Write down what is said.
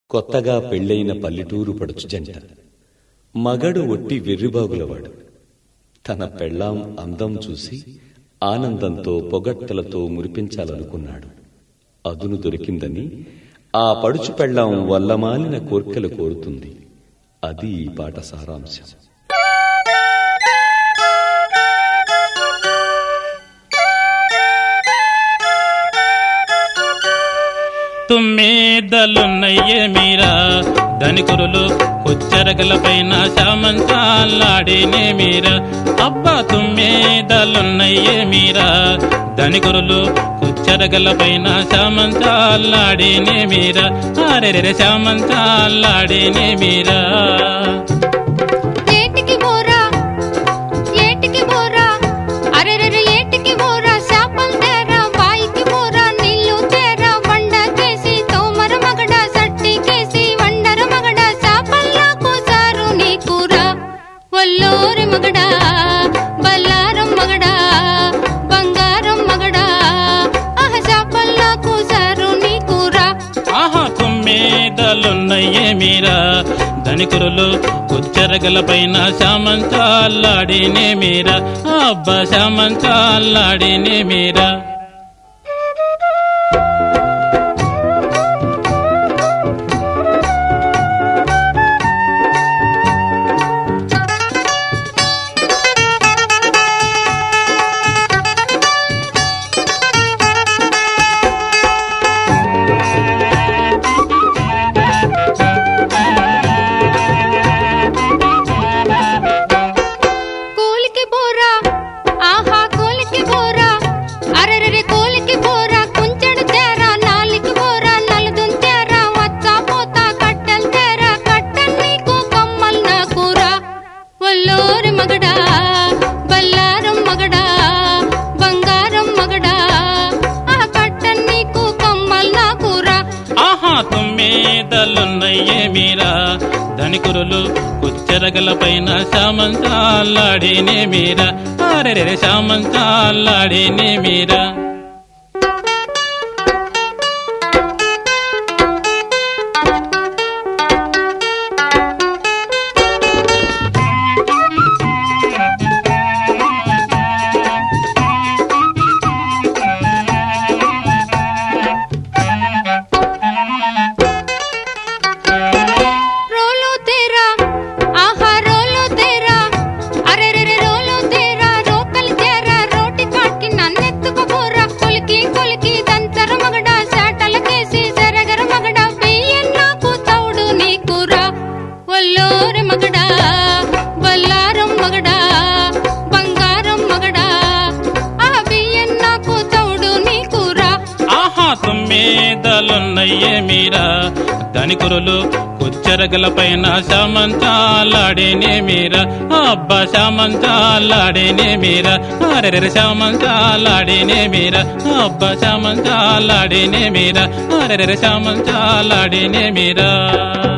కొత్తగా పెళ్ళైన పల్లెటూరు పడుచు జంట మగడు ఒట్టి వెర్రిబాగులవాడు తన పెళ్ళాం అందం చూసి ఆనందంతో పొగట్టలతో మురిపించాలనుకున్నాడు అదును దొరికిందని ఆ పడుచు పెళ్ళాం వల్లమాలిన కోర్కెలు కోరుతుంది అది ఈ పాట సారాంశం తుమ్మేదలున్నయ్యే మీరా ధనికురులు కుచ్చరగల పైన శామంతాలాడేనే మీరా అబ్బా తుమ్మేదలున్నయ్యే మీరా ధనికురులు కుచ్చరగల పైన శామంతాలాడేనే మీరా అరెరె శామంతాలాడేనే మీరా ఏటికి బోరా ఏటికి బోరా అరెరెరె ఏటికి బోరా శాపల్ తేరా బాయికి బోరా నీళ్ళు తేరా వండ కేసి తోమర మగడ సట్టి కేసి వండర మగడ శాపల్లాకు సారు నీ కూర వల్లోరి మగడ బల్లారం మగడ బంగారం మగడ ఆహ శాపల్లాకు సారు నీ కూర ఆహా తుమ్మేదలున్నయ్యే మీరా ధనికురులు కుచ్చరగల పైన శామంతాలాడేనే మీరా అబ్బా శామంతాలాడేనే మీరా కూలికి బోరా ఆహా కూలికి బోరా అరెరెరె కూలికి బోరా కుంచెడు తేరా నాలికి బోరా నలుదున్ తేరా వచ్చా పోతా కట్టెల్ తేరా కట్టెల్ నీకు కమ్మల్ నా కూర ఒల్లోరి మగడా బల్లారం మగడా బంగారం మగడా ఆ కట్టెల్ నీకు కమ్మల్ నా కూర ఆహా తుమ్మేదలున్నయ్యే మీరా ధనికురులు కుచ్చరగల పైన శామంతాలాడేనే మీరా అరెరె శామంతాలాడేనే మీరా రోలో తేరా ఆహా రోలో తేరా అరెరెరె రోలో తేరా రోకలి తేరా రోటి కాట్కి నన్నెత్తుకు పోరా కొలికి కొలికి దంచర మగడ శాటల కేసి సెరగర మగడ వెయ్యన్నాకు తౌడు నీ కూర ఒల్లోరి మగడ బల్లారం మగడ బంగారం మగడ ఆ వెయ్యన్నాకు తౌడు నీ కూర ఆహా తుమ్మేదలున్నయ్యే మీరా ధనికురులు కుచ్చరగల పైన శామంతాలాడేనే మీరా అబ్బా శామంతాలాడేనే మీరా అరెరె శామంతాలాడేనే మీరా అబ్బా శామంతాలాడేనే మీరా అరెరె శామంతాలాడేనే మీరా